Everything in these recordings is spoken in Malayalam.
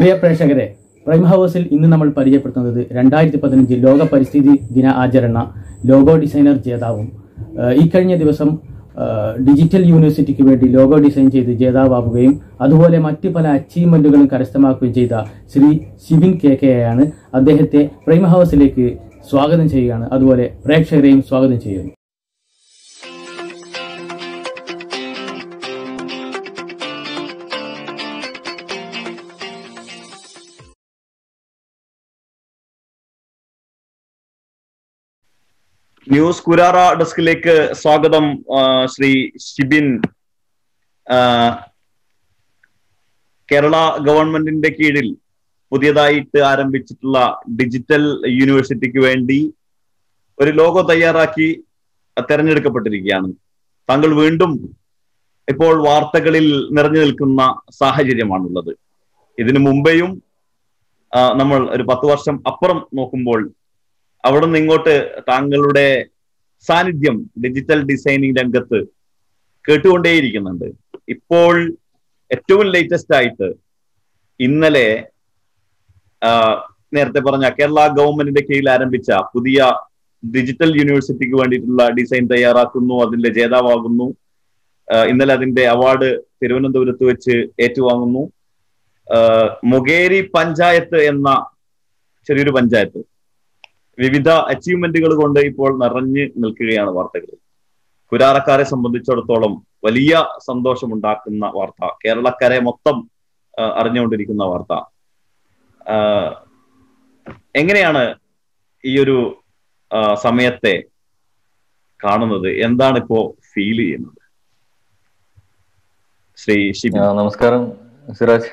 പ്രിയ പ്രേക്ഷകരെ പ്രൈം ഹൗസിൽ ഇന്ന് നമ്മൾ പരിചയപ്പെടുത്തുന്നത് രണ്ടായിരത്തി പതിനഞ്ച് ലോക പരിസ്ഥിതി ദിന ആചരണ ലോഗോ ഡിസൈനർ ജേതാവും ഏഹ് ഈ കഴിഞ്ഞ ദിവസം ഏഹ് ഡിജിറ്റൽ യൂണിവേഴ്സിറ്റിക്ക് വേണ്ടി ലോഗോ ഡിസൈൻ ചെയ്ത് ജേതാവാകുകയും അതുപോലെ മറ്റ് പല അച്ചീവ്മെന്റുകളും കരസ്ഥമാക്കുകയും ചെയ്ത ശ്രീ ഷിബിൻ കെ കെയാണ് അദ്ദേഹത്തെ പ്രൈം ഹൗസിലേക്ക് സ്വാഗതം ചെയ്യുകയാണ് അതുപോലെ പ്രേക്ഷകരെയും സ്വാഗതം ചെയ്യുന്നു ന്യൂസ് കുരാറ ഡെസ്കിലേക്ക് സ്വാഗതം ആ, ശ്രീ ഷിബിൻ ആ, കേരള ഗവൺമെന്റിന്റെ കീഴിൽ പുതിയതായിട്ട് ആരംഭിച്ചിട്ടുള്ള ഡിജിറ്റൽ യൂണിവേഴ്സിറ്റിക്ക് വേണ്ടി ഒരു ലോഗോ തയ്യാറാക്കി തെരഞ്ഞെടുക്കപ്പെട്ടിരിക്കുകയാണ് താങ്കൾ വീണ്ടും ഇപ്പോൾ വാർത്തകളിൽ നിറഞ്ഞു നിൽക്കുന്ന സാഹചര്യമാണുള്ളത് ഇതിനു മുമ്പേയും ആ, നമ്മൾ ഒരു പത്ത് വർഷം അപ്പുറം നോക്കുമ്പോൾ അവിടെ നിന്ന് ഇങ്ങോട്ട് താങ്കളുടെ സാന്നിധ്യം ഡിജിറ്റൽ ഡിസൈനിങ് രംഗത്ത് കേട്ടുകൊണ്ടേയിരിക്കുന്നുണ്ട് ഇപ്പോൾ ഏറ്റവും ലേറ്റസ്റ്റ് ആയിട്ട് ഇന്നലെ ആ, നേരത്തെ പറഞ്ഞ കേരള ഗവൺമെന്റിന്റെ കീഴിൽ ആരംഭിച്ച പുതിയ ഡിജിറ്റൽ യൂണിവേഴ്സിറ്റിക്ക് വേണ്ടിയിട്ടുള്ള ഡിസൈൻ തയ്യാറാക്കുന്നു അതിന്റെ ജേതാവാകുന്നു ആ, ഇന്നലെ അതിന്റെ അവാർഡ് തിരുവനന്തപുരത്ത് വെച്ച് ഏറ്റുവാങ്ങുന്നു ആ, മൊകേരി പഞ്ചായത്ത് എന്ന ചെറിയൊരു പഞ്ചായത്ത് വിവിധ അച്ചീവ്മെന്റുകൾ കൊണ്ട് ഇപ്പോൾ നിറഞ്ഞു നിൽക്കുകയാണ് വാർത്തകൾ കുരാറക്കാരെ സംബന്ധിച്ചിടത്തോളം വലിയ സന്തോഷമുണ്ടാക്കുന്ന വാർത്ത കേരളക്കാരെ മൊത്തം ആ, അറിഞ്ഞുകൊണ്ടിരിക്കുന്ന വാർത്ത ആ, എങ്ങനെയാണ് ഈ ഒരു ആ, സമയത്തെ കാണുന്നത് എന്താണ് ഇപ്പോ ഫീൽ ചെയ്യുന്നത് ശ്രീ ഷിബി ആ, നമസ്കാരം സിറാജ്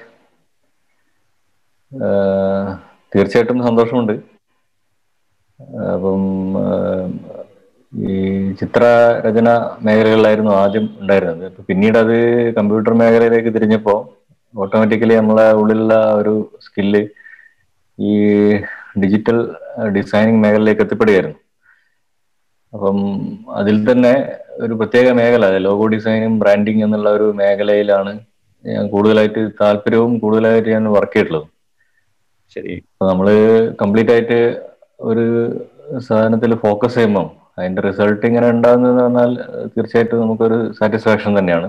ആ, തീർച്ചയായിട്ടും സന്തോഷമുണ്ട് അപ്പം ആ, ഈ ചിത്രരചന മേഖലകളിലായിരുന്നു ആദ്യം ഉണ്ടായിരുന്നത് ഇപ്പൊ പിന്നീട് അത് കമ്പ്യൂട്ടർ മേഖലയിലേക്ക് തിരിഞ്ഞപ്പോൾ ഓട്ടോമാറ്റിക്കലി നമ്മളെ ഉള്ളിലുള്ള ഒരു സ്കില്ല് ഈ ഡിജിറ്റൽ ഡിസൈനിങ് മേഖലയിലേക്ക് എത്തിപ്പെടുകയായിരുന്നു അപ്പം അതിൽ തന്നെ ഒരു പ്രത്യേക മേഖല ലോഗോ ഡിസൈനും ബ്രാൻഡിങ് എന്നുള്ള ഒരു മേഖലയിലാണ് ഞാൻ കൂടുതലായിട്ട് താല്പര്യവും കൂടുതലായിട്ട് ഞാൻ വർക്ക് ചെയ്തിട്ടുള്ളത് ശരി അപ്പൊ നമ്മള് കംപ്ലീറ്റ് ആയിട്ട് ഒരു സാധനത്തിൽ ഫോക്കസ് ചെയ്യുമ്പോൾ അതിന്റെ റിസൾട്ട് ഇങ്ങനെ ഉണ്ടാകുന്നത് പറഞ്ഞാൽ തീർച്ചയായിട്ടും നമുക്കൊരു സാറ്റിസ്ഫാക്ഷൻ തന്നെയാണ്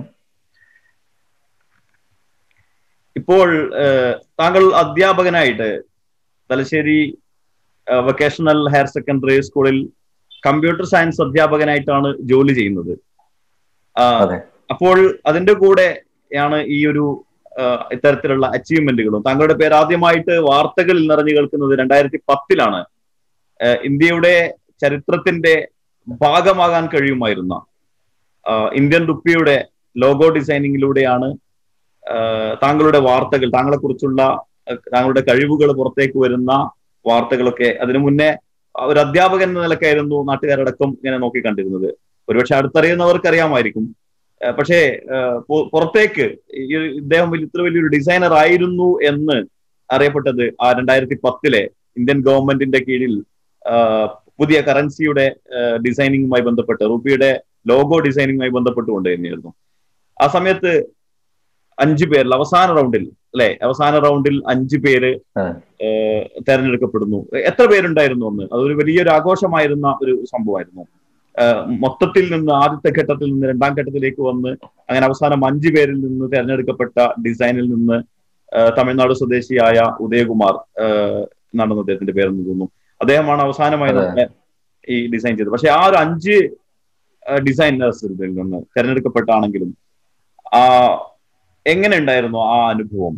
ഇപ്പോൾ ഏഹ്, താങ്കൾ അധ്യാപകനായിട്ട് തലശ്ശേരി ഏഹ്, വൊക്കേഷണൽ ഹയർ സെക്കൻഡറി സ്കൂളിൽ കമ്പ്യൂട്ടർ സയൻസ് അധ്യാപകനായിട്ടാണ് ജോലി ചെയ്യുന്നത് ആ, അതെ. അപ്പോൾ അതിന്റെ കൂടെയാണ് ഈ ഒരു ഏഹ്, ഇത്തരത്തിലുള്ള അച്ചീവ്മെന്റുകളും താങ്കളുടെ പേര് ആദ്യമായിട്ട് വാർത്തകളിൽ നിറഞ്ഞു കേൾക്കുന്നത് രണ്ടായിരത്തി പത്തിലാണ് ഏഹ്, ഇന്ത്യയുടെ ചരിത്രത്തിന്റെ ഭാഗമാകാൻ കഴിയുമായിരുന്ന ആ, ഇന്ത്യൻ റുപ്പിയുടെ ലോഗോ ഡിസൈനിങ്ങിലൂടെയാണ് ആഹ് താങ്കളുടെ വാർത്തകൾ താങ്കളെ കുറിച്ചുള്ള താങ്കളുടെ കഴിവുകൾ പുറത്തേക്ക് വരുന്ന വാർത്തകളൊക്കെ അതിനു മുന്നേ ഒരു അധ്യാപകൻ എന്ന നിലക്കായിരുന്നു നാട്ടുകാരടക്കം ഇങ്ങനെ നോക്കി കണ്ടിരുന്നത് ഒരുപക്ഷെ അടുത്തറിയുന്നവർക്ക് അറിയാമായിരിക്കും ആഹ് പക്ഷേ ആഹ് പു- പുറത്തേക്ക് ഈ ഒരു ഇദ്ദേഹം വലിയ ഇത്ര വലിയൊരു ഡിസൈനർ ആയിരുന്നു എന്ന് അറിയപ്പെട്ടത് ആ രണ്ടായിരത്തി പത്തിലെ ഇന്ത്യൻ ഗവൺമെന്റിന്റെ കീഴിൽ ആഹ് പുതിയ കറൻസിയുടെ ഡിസൈനിങ്ങുമായി ബന്ധപ്പെട്ട് റുപ്പിയുടെ ലോഗോ ഡിസൈനിങ്ങുമായി ബന്ധപ്പെട്ടുകൊണ്ട് തന്നെയായിരുന്നു ആ സമയത്ത് അഞ്ചു പേരിൽ അവസാന റൗണ്ടിൽ അല്ലെ അവസാന റൗണ്ടിൽ അഞ്ചു പേര് ആ. ഏഹ്, തെരഞ്ഞെടുക്കപ്പെടുന്നു എത്ര പേരുണ്ടായിരുന്നു അന്ന് അതൊരു വലിയൊരു ആഘോഷമായിരുന്ന ഒരു സംഭവമായിരുന്നു ഏഹ്, മൊത്തത്തിൽ നിന്ന് ആദ്യത്തെ ഘട്ടത്തിൽ നിന്ന് രണ്ടാം ഘട്ടത്തിലേക്ക് വന്ന് അങ്ങനെ അവസാനം അഞ്ചു പേരിൽ നിന്ന് തെരഞ്ഞെടുക്കപ്പെട്ട ഡിസൈനിൽ നിന്ന് ഏഹ്, തമിഴ്നാട് സ്വദേശിയായ ഉദയകുമാർ ഏഹ്, എന്നാണെന്ന് അദ്ദേഹത്തിന്റെ പേരെന്ന് തോന്നുന്നു അദ്ദേഹമാണ് അവസാനമായി അതെ. നമ്മളെ ഈ ഡിസൈൻ ചെയ്തത് പക്ഷെ ആ ഒരു അഞ്ച് ഡിസൈനേഴ്സിൽ നിന്ന് തെരഞ്ഞെടുക്കപ്പെട്ടാണെങ്കിലും ആ എങ്ങനെ ഉണ്ടായിരുന്നു ആ അനുഭവം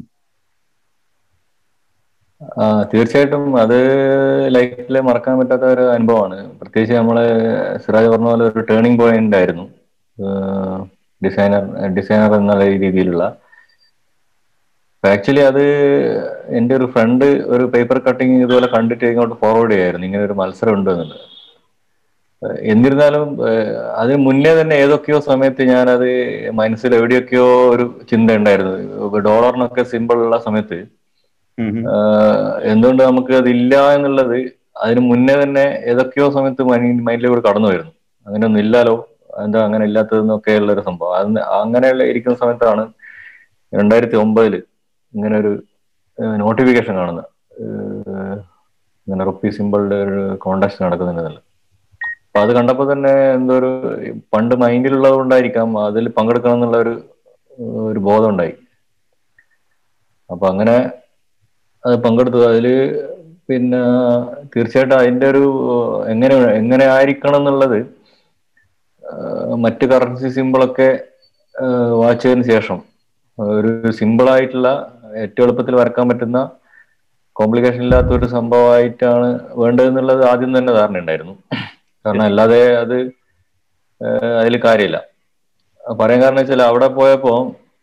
ആ തീർച്ചയായിട്ടും അത് ലൈഫിൽ മറക്കാൻ പറ്റാത്ത ഒരു അനുഭവമാണ് പ്രത്യേകിച്ച് നമ്മള് സിറാജ് പറഞ്ഞ പോലെ ഒരു ടേണിംഗ് പോയിന്റ് ആയിരുന്നു ഡിസൈനർ ഡിസൈനർ എന്നുള്ള ഈ രീതിയിലുള്ള ആക്ച്വലി അത് എൻ്റെ ഒരു ഫ്രണ്ട് ഒരു പേപ്പർ കട്ടിങ് ഇതുപോലെ കണ്ടിട്ട് ഇങ്ങോട്ട് ഫോർവേഡ് ചെയ്യായിരുന്നു ഇങ്ങനെ ഒരു മത്സരം ഉണ്ട് എന്നുള്ളത് ഏഹ് എന്നിരുന്നാലും ഏഹ് അതിന് മുന്നേ തന്നെ ഏതൊക്കെയോ സമയത്ത് ഞാനത് മനസ്സിൽ എവിടെയൊക്കെയോ ഒരു ചിന്ത ഉണ്ടായിരുന്നു ഡോളറിനൊക്കെ സിമ്പിൾ ഉള്ള സമയത്ത് ഉം ഉം. ആഹ് എന്തുകൊണ്ട് നമുക്ക് അതില്ല എന്നുള്ളത് അതിന് മുന്നേ തന്നെ ഏതൊക്കെയോ സമയത്ത് മൈൻഡിലൂടെ കടന്നു വരുന്നു അങ്ങനെയൊന്നും ഇല്ലാലോ എന്താ അങ്ങനെ ഇല്ലാത്തതെന്നൊക്കെ ഉള്ള ഒരു സംഭവം അത് അങ്ങനെയുള്ള ഇരിക്കുന്ന സമയത്താണ് രണ്ടായിരത്തി ഒമ്പതില് ഇങ്ങനെ ഒരു നോട്ടിഫിക്കേഷൻ കാണുന്നത് ഏഹ് ഇങ്ങനെ റുപ്പി സിമ്പിളുടെ ഒരു കോണ്ടാക്ട് നടക്കുന്നുണ്ടെന്നല്ല അപ്പൊ അത് കണ്ടപ്പോ തന്നെ എന്തോ ഒരു പണ്ട് മൈൻഡിലുള്ളത് കൊണ്ടായിരിക്കാം അതിൽ പങ്കെടുക്കണം എന്നുള്ള ഒരു ഒരു ബോധം ഉണ്ടായി അപ്പൊ അങ്ങനെ അത് പങ്കെടുത്തു അതില് പിന്നെ തീർച്ചയായിട്ടും അതിന്റെ ഒരു എങ്ങനെ എങ്ങനെ ആയിരിക്കണം എന്നുള്ളത് ആഹ് മറ്റ് കറൻസി സിമ്പിളൊക്കെ വാച്ച് ചെയ്തതിന് ശേഷം ഒരു സിമ്പിൾ ആയിട്ടുള്ള ഏറ്റവും എളുപ്പത്തിൽ വരക്കാൻ പറ്റുന്ന കോംപ്ലിക്കേഷൻ ഇല്ലാത്ത ഒരു സംഭവമായിട്ടാണ് വേണ്ടതെന്നുള്ളത് ആദ്യം തന്നെ ധാരണ ഉണ്ടായിരുന്നു കാരണം അല്ലാതെ അത് അതിൽ കാര്യമില്ല പറയാൻ കാരണം വെച്ചാൽ അവിടെ പോയപ്പോ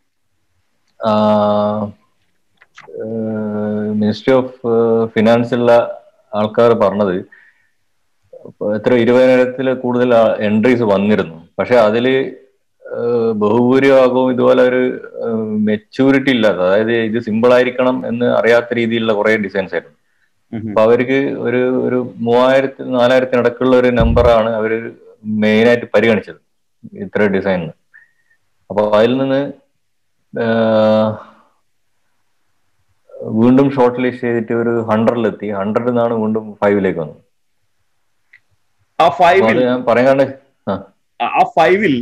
മിനിസ്ട്രി ഓഫ് ഫിനാൻസിലുള്ള ആൾക്കാർ പറഞ്ഞത് എത്ര ഇരുപതിനായിരത്തിൽ കൂടുതൽ എൻട്രീസ് വന്നിരുന്നു പക്ഷെ അതില് ഏഹ് ബഹുഭൂരിഭാഗവും ഇതുപോലെ ഒരു മെച്ചൂരിറ്റി ഇല്ലാത്ത അതായത് ഇത് സിമ്പിൾ ആയിരിക്കണം എന്ന് അറിയാത്ത രീതിയിലുള്ള കുറെ ഡിസൈൻസ് ആയിരുന്നു അപ്പൊ അവർക്ക് ഒരു ഒരു മൂവായിരത്തി നാലായിരത്തിനടക്കുള്ള ഒരു നമ്പറാണ് അവർ മെയിൻ ആയിട്ട് പരിഗണിച്ചത് ഇത്ര ഡിസൈൻ അപ്പൊ അതിൽ നിന്ന് ആഹ് വീണ്ടും ഷോർട്ട് ലിസ്റ്റ് ചെയ്തിട്ട് ഒരു ഹൺഡ്രഡിലെത്തി ഹൺഡ്രഡിൽ നിന്നാണ് വീണ്ടും ഫൈവിലേക്ക് വന്നത് ആ അപ്പൊ ഫൈവിൽ അത് ഞാൻ പറയാൻ കാരണം ആ ആ ഫൈവിൽ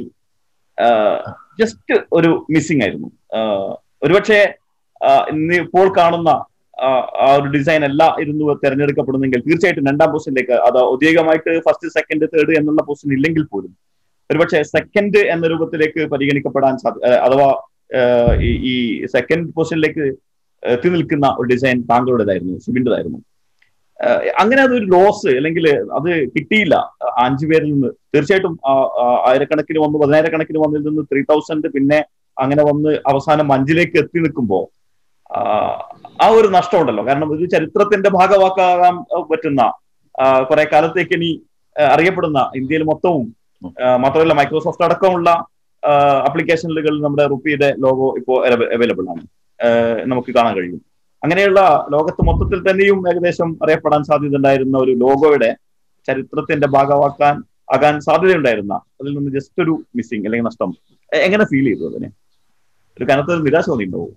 ജസ്റ്റ് ഒരു മിസ്സിംഗ് ആയിരുന്നു ആ, ഒരുപക്ഷെ ആ, ഇന്ന് ഇപ്പോൾ കാണുന്ന ആ, ആ ഒരു ഡിസൈൻ അല്ല ഇരുന്നു തെരഞ്ഞെടുക്കപ്പെടുന്നെങ്കിൽ തീർച്ചയായിട്ടും രണ്ടാം പൊസിഷനിലേക്ക് അത് ഔദ്യോഗികമായിട്ട് ഫസ്റ്റ് സെക്കൻഡ് തേർഡ് എന്നുള്ള പൊസിഷൻ ഇല്ലെങ്കിൽ പോലും ഒരുപക്ഷെ സെക്കൻഡ് എന്ന രൂപത്തിലേക്ക് പരിഗണിക്കപ്പെടാൻ സാധ്യ ആ, അഥവാ ആ, ഈ- ഈ സെക്കൻഡ് പൊസിഷനിലേക്ക് എത്തി നിൽക്കുന്ന ഒരു ഡിസൈൻ താങ്കളുടേതായിരുന്നു സിബിന്റേതായിരുന്നു ആഹ് അങ്ങനെ അതൊരു ലോസ് അല്ലെങ്കിൽ അത് കിട്ടിയില്ല ആ അഞ്ചു പേരിൽ നിന്ന് തീർച്ചയായിട്ടും ആ, ആ, ആയിരക്കണക്കിന് വന്ന് പതിനായിരക്കണക്കിന് വന്നതിൽ നിന്ന് ത്രീ തൗസൻഡ് പിന്നെ അങ്ങനെ വന്ന് അവസാനം അഞ്ചിലേക്ക് എത്തി നിൽക്കുമ്പോ ആ, ആ ഒരു നഷ്ടമുണ്ടല്ലോ കാരണം ഇത് ചരിത്രത്തിന്റെ ഭാഗമാക്കാൻ പറ്റുന്ന ആ, കുറെ കാലത്തേക്ക് ഇനി ആ, അറിയപ്പെടുന്ന ഇന്ത്യയിൽ മൊത്തവും ആ, മാത്രമല്ല മൈക്രോസോഫ്റ്റ് അടക്കമുള്ള ആപ്ലിക്കേഷനുകൾ നമ്മുടെ റുപ്പിയുടെ ലോഗോ ഇപ്പോൾ അവൈലബിൾ ആണ് ആ, നമുക്ക് കാണാൻ കഴിയും അങ്ങനെയുള്ള ലോകത്ത് മൊത്തത്തിൽ തന്നെയും ഏകദേശം അറിയപ്പെടാൻ സാധ്യത ഉണ്ടായിരുന്ന ഒരു ലോഗോയുടെ ചരിത്രത്തിന്റെ ഭാഗമാക്കാൻ ആകാൻ സാധ്യതയുണ്ടായിരുന്ന അതിൽ നിന്ന് ജസ്റ്റ് ഒരു മിസ്സിങ് അല്ലെങ്കിൽ നഷ്ടം എ- എങ്ങനെ ഫീൽ ചെയ്തു അതിനെ ഒരു കനത്ത ഒരു നിരാശ തോന്നിയിട്ടുണ്ടാവും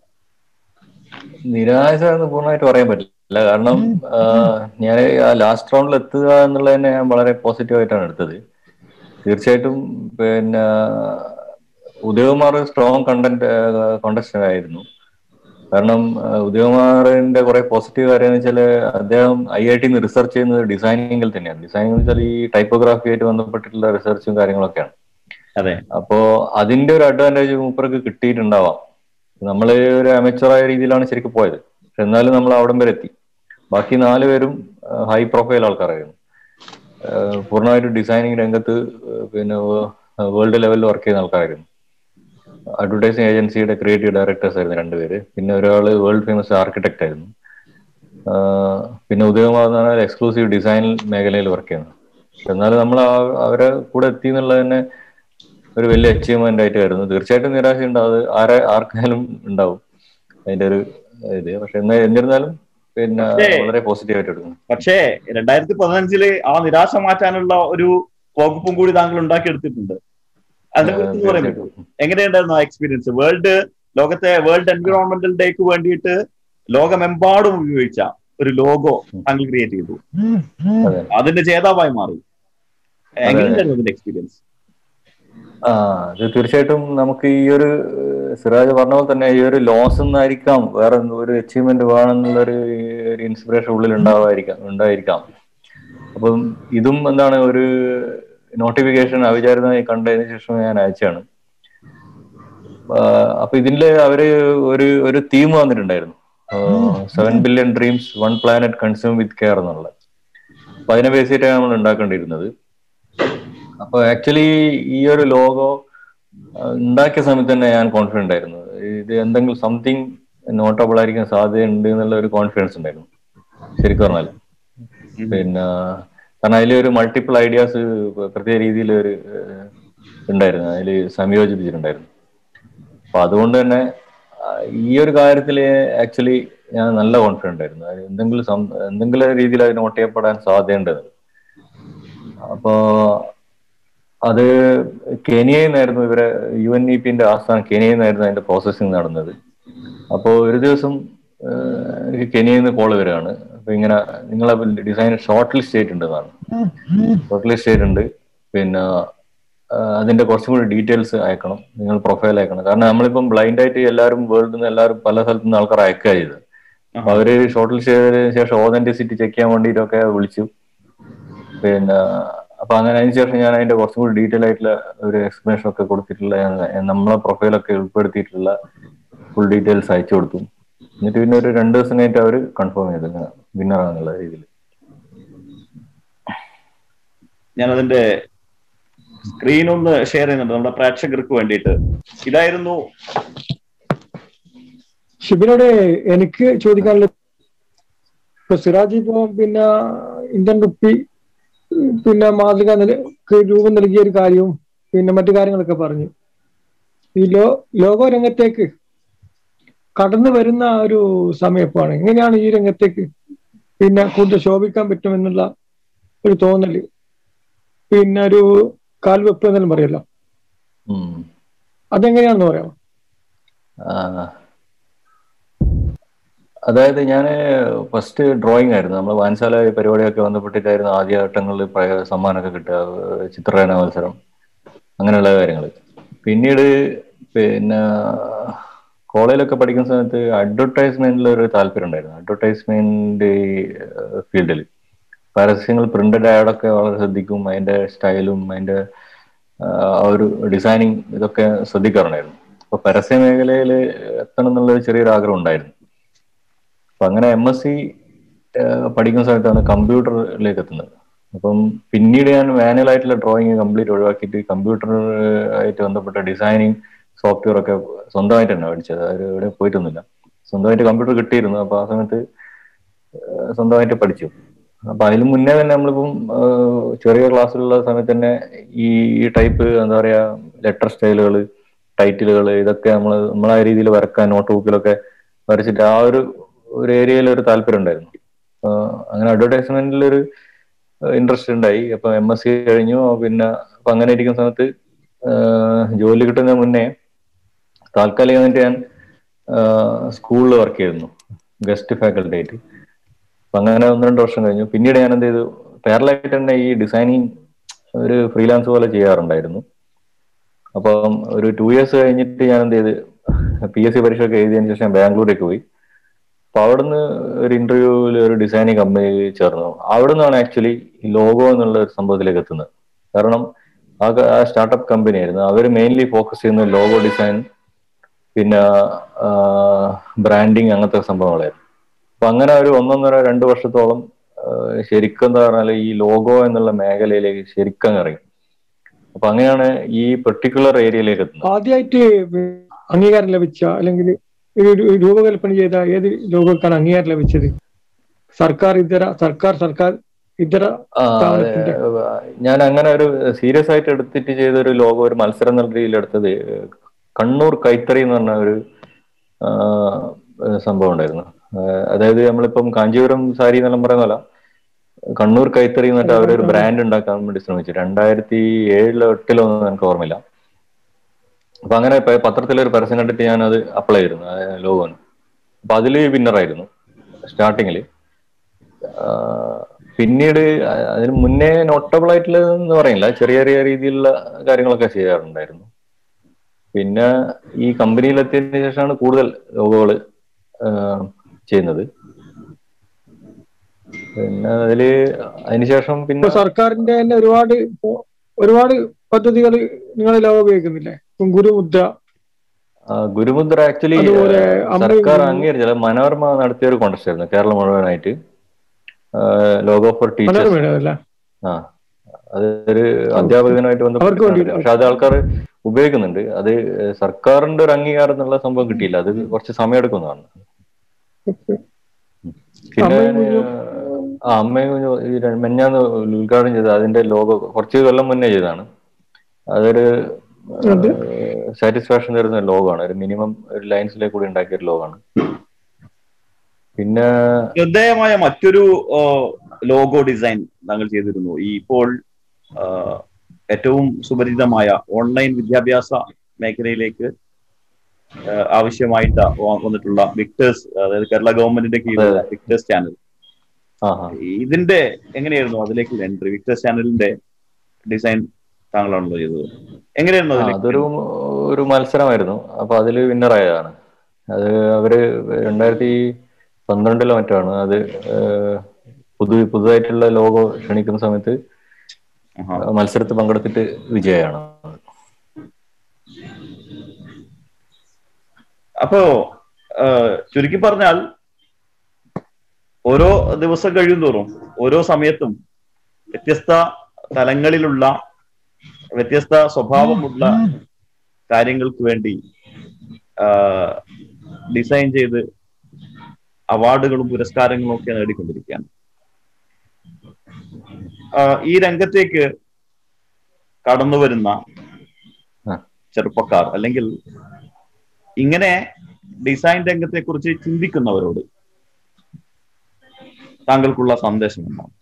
നിരാശ എന്ന് പൂർണ്ണമായിട്ട് പറയാൻ പറ്റില്ല കാരണം ഞാൻ ആ ലാസ്റ്റ് റൗണ്ടിൽ എത്തുക എന്നുള്ളത് തന്നെ ഞാൻ വളരെ പോസിറ്റീവ് ആയിട്ടാണ് എടുത്തത് തീർച്ചയായിട്ടും പിന്നെ ഉദയകുമാർ സ്ട്രോങ് കണ്ടന്റ് കോണ്ടസ്റ്റന്റ് ആയിരുന്നു കാരണം ആ, ഉദയകുമാറിന്റെ കുറെ പോസിറ്റീവ് കാര്യം എന്ന് വെച്ചാൽ അദ്ദേഹം ഐ ഐ ടിന്ന് റിസർച്ച് ചെയ്യുന്നത് ഡിസൈനിങ്ങിൽ തന്നെയാണ് ഡിസൈനിങ് എന്ന് വെച്ചാൽ ഈ ടൈപ്പോഗ്രാഫി ആയിട്ട് ബന്ധപ്പെട്ടിട്ടുള്ള റിസർച്ചും കാര്യങ്ങളൊക്കെയാണ് അതെ അപ്പോ അതിന്റെ ഒരു അഡ്വാൻറ്റേജ് മൂപ്പർക്ക് കിട്ടിയിട്ടുണ്ടാവാം നമ്മൾ ഒരു അമച്ചുറായ രീതിയിലാണ് ശരിക്കും പോയത് പക്ഷെ എന്നാലും നമ്മൾ അവിടം വരെ എത്തി ബാക്കി നാല് പേരും ഹൈ പ്രൊഫൈൽ ആൾക്കാരായിരുന്നു ആഹ് പൂർണ്ണമായിട്ടും ഡിസൈനിങ് രംഗത്ത് ആഹ് പിന്നെ വേൾഡ് ലെവലിൽ വർക്ക് ചെയ്യുന്ന ആൾക്കാരായിരുന്നു അഡ്വർടൈസിങ് ഏജൻസിയുടെ ക്രിയേറ്റീവ് ഡയറക്ടേഴ്സ് ആയിരുന്നു രണ്ടുപേര് പിന്നെ ഒരാള് വേൾഡ് ഫേമസ് ആർക്കിടെക്ട് ആയിരുന്നു ആഹ് പിന്നെ ഉദയകുമാർ എന്ന് പറഞ്ഞാൽ എക്സ്ക്ലൂസീവ് ഡിസൈൻ മേഖലയിൽ വർക്ക് ചെയ്യുന്നു പക്ഷെ എന്നാലും നമ്മൾ ആ- അവരെ കൂടെ എത്തി എന്നുള്ളത് തന്നെ ഒരു വലിയ അച്ചീവ്മെന്റ് ആയിട്ട് വരുന്നു തീർച്ചയായിട്ടും നിരാശ ഉണ്ടാവും അത് ആരെ ആർക്കായാലും ഉണ്ടാവും അതിന്റെ ഒരു ഇത് പക്ഷെ എന്നാ എന്നിരുന്നാലും പിന്നെ പക്ഷേ- വളരെ പോസിറ്റീവ് ആയിട്ട് എടുക്കുന്നു പക്ഷേ രണ്ടായിരത്തി പതിനഞ്ചില് ആ നിരാശ മാറ്റാനുള്ള ഒരു വകുപ്പും കൂടി താങ്കൾ ഉണ്ടാക്കിയെടുത്തിട്ടുണ്ട് അതിനെ കുറിച്ച് പറയാൻ പറ്റുമോ എങ്ങനെയുണ്ടായിരുന്നു ആ എക്സ്പീരിയൻസ് വേൾഡ് ലോകത്തെ വേൾഡ് എൻവിറോൺമെന്റൽ ഡേക്ക് വേണ്ടിയിട്ട് ലോകമെമ്പാടും ഉപയോഗിച്ച ഒരു ലോഗോ താങ്കൾ ക്രിയേറ്റ് ചെയ്തു അതെ. അതിന്റെ ജേതാവായി മാറി എങ്ങനെയുണ്ടായിരുന്നു അതിന്റെ എക്സ്പീരിയൻസ് ആ അത് തീർച്ചയായിട്ടും നമുക്ക് ഈ ഒരു ഏഹ്, സിറാജ് പറഞ്ഞ പോലെ തന്നെ ഈ ഒരു ലോസ് എന്നായിരിക്കാം വേറെ എന്തോ ഒരു അച്ചീവ്മെന്റ് വേണമെന്നുള്ളൊരു ഒരു ഇൻസ്പിറേഷൻ ഉള്ളിൽ ഉണ്ടാവായിരിക്കാം ഉണ്ടായിരിക്കാം അപ്പം ഇതും എന്താണ് ഒരു നോട്ടിഫിക്കേഷൻ അവിചാരിതമായി കണ്ടതിന് ശേഷം ഞാൻ അയച്ചാണ് ആഹ് അപ്പൊ ഇതില് അവര് ഒരു ഒരു തീം വന്നിട്ടുണ്ടായിരുന്നു seven billion dreams one planet consume with care എന്നുള്ള അപ്പൊ അതിനെ ബേസ് ചെയ്തിട്ടാണ് നമ്മൾ ഉണ്ടാക്കേണ്ടിയിരുന്നത് അപ്പൊ ആക്ച്വലി ഈ ഒരു ലോഗോ ഉണ്ടാക്കിയ സമയത്ത് തന്നെ ഞാൻ കോൺഫിഡന്റ് ആയിരുന്നു ഇത് എന്തെങ്കിലും സംതിങ് നോട്ടബിൾ ആയിരിക്കാൻ സാധ്യതയുണ്ട് എന്നുള്ള ഒരു കോൺഫിഡൻസ് ഉണ്ടായിരുന്നു ശരിക്കും പറഞ്ഞാൽ പിന്നെ കാരണം അതിൽ ഒരു മൾട്ടിപ്പിൾ ഐഡിയാസ് പ്രത്യേക രീതിയിൽ ഒരു ഏഹ്, ഉണ്ടായിരുന്നു അതിൽ സംയോജിപ്പിച്ചിട്ടുണ്ടായിരുന്നു അപ്പൊ അതുകൊണ്ട് തന്നെ ആ, ഈ ഒരു കാര്യത്തിൽ ആക്ച്വലി ഞാൻ നല്ല കോൺഫിഡന്റ് ആയിരുന്നു അത് എന്തെങ്കിലും സം- എന്തെങ്കിലും രീതിയിൽ അത് നോട്ട് ചെയ്യപ്പെടാൻ സാധ്യതയുണ്ട് അപ്പോ അത് കെനിയയിൽ നിന്നായിരുന്നു ഇവരെ യു എൻ ഇ പിന്റെ ആസ്ഥാനം കെനിയയിൽ നിന്നായിരുന്നു അതിന്റെ പ്രോസസ്സിംഗ് നടന്നത് അപ്പോൾ ഒരു ദിവസം ഏഹ്, എനിക്ക് കെനിയയിൽ നിന്ന് കോള് വരികയാണ് അപ്പൊ ഇങ്ങനെ നിങ്ങളെ ഡിസൈൻ ഷോർട്ട് ലിസ്റ്റ് ചെയ്തിട്ടുണ്ടെന്നാണ് ഷോർട്ട് ലിസ്റ്റ് ചെയ്തിട്ടുണ്ട് പിന്നെ ആഹ്, അതിന്റെ കുറച്ചും കൂടി ഡീറ്റെയിൽസ് അയക്കണം നിങ്ങൾ പ്രൊഫൈൽ അയക്കണം കാരണം നമ്മളിപ്പം ബ്ലൈൻഡ് ആയിട്ട് എല്ലാവരും വേൾഡിൽ നിന്ന് എല്ലാവരും പല സ്ഥലത്തു നിന്ന് ആൾക്കാർ അയക്കുക ചെയ്തത് അപ്പൊ അവര് ഷോർട്ട് ലിസ്റ്റ് ചെയ്തതിന് ശേഷം ഓതന്റിസിറ്റി ചെക്ക് ചെയ്യാൻ വേണ്ടിയിട്ടൊക്കെ വിളിച്ചു പിന്നെ അപ്പൊ അങ്ങനെ അതിന് ശേഷം ഞാൻ അതിന്റെ കുറച്ചും കൂടി ഡീറ്റെയിൽ ആയിട്ടുള്ള ഒരു എക്സ്പ്ലനേഷൻ ഒക്കെ കൊടുത്തിട്ടുള്ള ഞാൻ- നമ്മളെ പ്രൊഫൈലൊക്കെ ഉൾപ്പെടുത്തിയിട്ടുള്ള ഫുൾ ഡീറ്റെയിൽസ് അയച്ചു കൊടുത്തു എന്നിട്ട് പിന്നെ ഒരു രണ്ട് ദിവസം കഴിഞ്ഞിട്ട് അവർ കൺഫേം ചെയ്തു ഇങ്ങനെ വിന്നർ ആണെന്നുള്ള രീതിയിൽ ഞാനതിന്റെ സ്ക്രീൻ ഒന്ന് ഷെയർ ചെയ്യുന്നുണ്ട് നമ്മുടെ പ്രേക്ഷകർക്ക് വേണ്ടിയിട്ട് ഇതായിരുന്നു ഷിബിനോട് എനിക്ക് ചോദിക്കാനുള്ള ഇപ്പൊ സിറാജ് ഇപ്പൊ പിന്നെ ഇന്ത്യൻ റുപ്പി പിന്നെ മാതൃക നിലക്ക് രൂപം നൽകിയ ഒരു കാര്യവും പിന്നെ മറ്റു കാര്യങ്ങളൊക്കെ പറഞ്ഞു ഈ ലോ ലോക രംഗത്തേക്ക് കടന്നു വരുന്ന ഒരു സമയപ്പാണ് എങ്ങനെയാണ് ഈ രംഗത്തേക്ക് പിന്നെ കൂടുതൽ ശോഭിക്കാൻ പറ്റുമെന്നുള്ള ഒരു തോന്നല് പിന്നെ ഒരു കാൽവെപ്പ് എന്നെല്ലാം പറയല്ലോ ഉം. അതെങ്ങനെയാണെന്ന് പറയാമോ ആ. അതായത് ഞാൻ ഫസ്റ്റ് ഡ്രോയിങ് ആയിരുന്നു നമ്മൾ വാൻശാല പരിപാടിയൊക്കെ ബന്ധപ്പെട്ടിട്ടായിരുന്നു ആദ്യഘട്ടങ്ങളിൽ പഴയ സമ്മാനമൊക്കെ കിട്ടുക ഏഹ് ചിത്രരചന മത്സരം അങ്ങനെയുള്ള കാര്യങ്ങൾ പിന്നീട് പിന്നെ കോളേജിലൊക്കെ പഠിക്കുന്ന സമയത്ത് അഡ്വർടൈസ്മെന്റിൽ ഒരു താല്പര്യം ഉണ്ടായിരുന്നു അഡ്വർടൈസ്മെന്റ് ഫീൽഡിൽ പരസ്യങ്ങൾ പ്രിന്റഡ് ആഡൊക്കെ വളരെ ശ്രദ്ധിക്കും അതിന്റെ സ്റ്റൈലും അതിന്റെ ആ ആ ഒരു ഡിസൈനിങ് ഇതൊക്കെ ശ്രദ്ധിക്കാറുണ്ടായിരുന്നു അപ്പൊ പരസ്യ മേഖലയിൽ എത്തണം എന്നുള്ള ഒരു ചെറിയൊരു ആഗ്രഹം ഉണ്ടായിരുന്നു അപ്പൊ അങ്ങനെ എം എസ് സി പഠിക്കുന്ന സമയത്താണ് കമ്പ്യൂട്ടറിലേക്ക് എത്തുന്നത് അപ്പം പിന്നീട് ഞാൻ മാനുവൽ ആയിട്ടുള്ള ഡ്രോയിങ് കംപ്ലീറ്റ് ഒഴിവാക്കിയിട്ട് കമ്പ്യൂട്ടർ ആയിട്ട് ബന്ധപ്പെട്ട ഡിസൈനിങ് സോഫ്റ്റ്വെയർ ഒക്കെ സ്വന്തമായിട്ട് തന്നെ പഠിച്ചത് അത് എവിടെ പോയിട്ടൊന്നുമില്ല സ്വന്തമായിട്ട് കമ്പ്യൂട്ടർ കിട്ടിയിരുന്നു അപ്പൊ ആ സമയത്ത് ഏഹ് സ്വന്തമായിട്ട് പഠിച്ചു അപ്പൊ അതിന് മുന്നേ തന്നെ നമ്മളിപ്പം ഏഹ് ചെറിയ ക്ലാസ്സിലുള്ള സമയത്ത് തന്നെ ഈ ടൈപ്പ് എന്താ പറയാ ലെറ്റർ സ്റ്റൈലുകൾ ടൈറ്റിലുകൾ ഇതൊക്കെ നമ്മൾ നമ്മളെ രീതിയിൽ വരക്കാൻ നോട്ട് ബുക്കിലൊക്കെ വരച്ചിട്ട് ആ ഒരു ഒരു ഏരിയയിൽ ഒരു താല്പര്യം ഉണ്ടായിരുന്നു ആഹ് അങ്ങനെ അഡ്വർടൈസ്മെന്റിൽ ഒരു ഇൻട്രസ്റ്റ് ഉണ്ടായി അപ്പൊ എം എസ് സി കഴിഞ്ഞു പിന്നെ അപ്പൊ അങ്ങനെ ഇരിക്കുന്ന സമയത്ത് ആഹ് ജോലി കിട്ടുന്നതിന് മുന്നേ താൽക്കാലികമായിട്ട് ഞാൻ സ്കൂളിൽ വർക്ക് ചെയ്തിരുന്നു ഗസ്റ്റ് ഫാക്കൽറ്റി ആയിട്ട് അപ്പൊ അങ്ങനെ ഒന്ന് രണ്ട് വർഷം കഴിഞ്ഞു പിന്നീട് ഞാൻ എന്ത് ചെയ്തു പാരലായിട്ട് തന്നെ ഈ ഡിസൈനിങ് ഒരു ഫ്രീലാൻസ് പോലെ ചെയ്യാറുണ്ടായിരുന്നു അപ്പം ഒരു ടു ഇയേഴ്സ് കഴിഞ്ഞിട്ട് ഞാൻ എന്ത് ചെയ്ത് പി എസ് സി പരീക്ഷ ഒക്കെ എഴുതിയതിനു ശേഷം ഞാൻ ബാംഗ്ലൂരേക്ക് പോയി അപ്പൊ അവിടുന്ന് ഒരു ഇന്റർവ്യൂവിൽ ഒരു ഡിസൈനിങ് കമ്പനിയിൽ ചേർന്നു അവിടെ നിന്നാണ് ആക്ച്വലി ഈ ലോഗോ എന്നുള്ള ഒരു സംഭവത്തിലേക്ക് എത്തുന്നത് കാരണം ആ ക- ആ സ്റ്റാർട്ടപ്പ് കമ്പനി ആയിരുന്നു അവർ മെയിൻലി ഫോക്കസ് ചെയ്യുന്നത് ലോഗോ ഡിസൈൻ പിന്നെ ബ്രാൻഡിങ് അങ്ങനത്തെ സംഭവങ്ങളായിരുന്നു അപ്പൊ അങ്ങനെ ഒരു ഒന്നൊന്നര രണ്ട് വർഷത്തോളം ആ, ശരിക്കും എന്താ പറഞ്ഞാൽ ഈ ലോഗോ എന്നുള്ള മേഖലയിലേക്ക് ശരിക്കും ഇറങ്ങി അപ്പൊ അങ്ങനെയാണ് ഈ പെർട്ടിക്കുലർ ഏരിയയിലേക്ക് എത്തുന്നത് ആദ്യമായിട്ട് അംഗീകാരം ലഭിച്ച അല്ലെങ്കിൽ ഈ ഒരു രൂപകൽപ്പന ചെയ്ത ഏത് ലോകോക്കാണ് അംഗീകാരം ലഭിച്ചത് സർക്കാർ ഇതര സർക്കാർ സർക്കാർ ഇതര ആ, അതെ. സ്ഥാപനത്തിന്റെ ഞാൻ അങ്ങനെ ഒരു സീരിയസ് ആയിട്ട് എടുത്തിട്ട് ചെയ്ത ഒരു ലോഗോ ഒരു മത്സരം എന്നുള്ള രീതിയിൽ എടുത്തത് കണ്ണൂർ കൈത്തറി എന്ന് പറഞ്ഞ ഒരു ആ, സംഭവം ഉണ്ടായിരുന്നു ആ, അതായത് നമ്മളിപ്പം കാഞ്ചീപുരം സാരി എന്നെല്ലാം പറയുന്ന പോലെ കണ്ണൂർ കൈത്തറി എന്നിട്ട് അവരൊരു ബ്രാൻഡ് ഉണ്ടാക്കാൻ വേണ്ടി ശ്രമിച്ചു രണ്ടായിരത്തി ഏഴിലോ എട്ടിലോ ഒന്നും എനിക്ക് ഓർമ്മയില്ല അപ്പൊ അങ്ങനെ പ- പത്രത്തിലൊരു പരസ്യം കണ്ടിട്ട് ഞാൻ അത് അപ്ലൈ ചെയ്തിരുന്നു ലോഗോന് അപ്പൊ അതില് വിന്നറായിരുന്നു സ്റ്റാർട്ടിങ്ങില് പിന്നീട് അ- അതിന് മുന്നേ നോട്ടബിൾ ആയിട്ടുള്ള എന്ന് പറയില്ല ചെറിയ ചെറിയ രീതിയിലുള്ള കാര്യങ്ങളൊക്കെ ചെയ്യാറുണ്ടായിരുന്നു പിന്നെ ഈ കമ്പനിയിലെത്തിയതിനു ശേഷമാണ് കൂടുതൽ ലോഗോകൾ ചെയ്യുന്നത് പിന്നെ അതില് അതിനുശേഷം ഇപ്പൊ പിന്നെ സർക്കാരിന്റെ തന്നെ ഒരുപാട് ഇപ്പൊ ഒരുപാട് പദ്ധതികൾ നിങ്ങൾ ലോകം ഉപയോഗിക്കുന്നില്ലേ ഇപ്പം ഗുരുമുദ്ര ആ, ഗുരുമുദ്ര ആക്ച്വലി അതുപോലെ അമ്മയും സർക്കാർ കുഞ്ഞും. അംഗീകരിച്ചില്ല മനോരമ നടത്തിയ ഒരു കോൺടെസ്റ്റ് ആയിരുന്നു കേരളം മുഴുവനായിട്ട് ലോഗോ ഫോർ ടീച്ചേഴ്സ് മനോരമയുടെ അല്ല ആ അത് ഒരു അധ്യാപകനായിട്ട് അവർക്ക് ബന്ധപ്പെട്ട് വേണ്ടിയിട്ട്. പക്ഷെ അത് ആൾക്കാർ ഉപയോഗിക്കുന്നുണ്ട് അത് സർക്കാരിന്റെ ഒരു അംഗീകാരം എന്നുള്ള സംഭവം കിട്ടിയില്ല അത് കുറച്ച് സമയം എടുക്കുന്നതാണ് പിന്നെ അമ്മയും കുഞ്ഞും. ആ അമ്മയും കുഞ്ഞും ഈ ര- മെഞ്ഞാന്ന് ഉദ്ഘാടനം ചെയ്ത അതിന്റെ ലോഗോ കുറച്ച് കൊല്ലം മുന്നേ ചെയ്തതാണ് അതൊരു അത്? സാറ്റിസ്ഫാക്ഷൻ തരുന്ന ലോഗോ ആണ് ഒരു മിനിമം ഒരു ലൈൻസിലേക്ക് കൂടി ഉണ്ടാക്കിയ ഒരു ലോഗോ ആണ് പിന്നെ ശ്രദ്ധേയമായ മറ്റൊരു ലോഗോ ഡിസൈൻ താങ്കൾ ചെയ്തിരുന്നു ഈ ഇപ്പോൾ ആ, ഏറ്റവും സുപരിചിതമായ ഓൺലൈൻ വിദ്യാഭ്യാസ മേഖലയിലേക്ക് ഏഹ് ആവശ്യമായിട്ട് വ- വന്നിട്ടുള്ള വിക്ടേഴ്സ് അതായത് കേരള ഗവൺമെന്റിന്റെ കീഴിലുള്ള വിക്ടേഴ്സ് ചാനൽ ആ ആ ഇതിന്റെ എങ്ങനെയായിരുന്നു അതിലേക്ക് എൻട്രി വിക്ടേഴ്സ് ചാനലിന്റെ ഡിസൈൻ താങ്കളാണല്ലോ ചെയ്തത് എങ്ങനെയായിരുന്നു ആ, അതിലേക്ക് അതൊരു ഒരു മത്സരമായിരുന്നു അപ്പൊ അതില് വിന്നർ ആയതാണ് അത് അവര് രണ്ടായിരത്തി പന്ത്രണ്ടിലോ മറ്റാണ് അത് ഏഹ്, പുതു പുതുതായിട്ടുള്ള ലോഗോ ക്ഷണിക്കുന്ന സമയത്ത് ആഹാ. മത്സരത്തിൽ പങ്കെടുത്തിട്ട് വിജയമാണ് അപ്പോ ഏഹ്, ചുരുക്കി പറഞ്ഞാൽ ഓരോ ദിവസം കഴിയുന്തോറും ഓരോ സമയത്തും വ്യത്യസ്ത തലങ്ങളിലുള്ള വ്യത്യസ്ത സ്വഭാവമുള്ള കാര്യങ്ങൾക്ക് വേണ്ടി ആഹ്, ഡിസൈൻ ചെയ്ത് അവാർഡുകളും പുരസ്കാരങ്ങളും ഒക്കെ നേടിക്കൊണ്ടിരിക്കുകയാണ് ആഹ്, ഈ രംഗത്തേക്ക് കടന്നു വരുന്ന ആ. ചെറുപ്പക്കാർ അല്ലെങ്കിൽ ഇങ്ങനെ ഡിസൈൻ രംഗത്തെ കുറിച്ച് ചിന്തിക്കുന്നവരോട് താങ്കൾക്കുള്ള സന്ദേശം എന്താണ്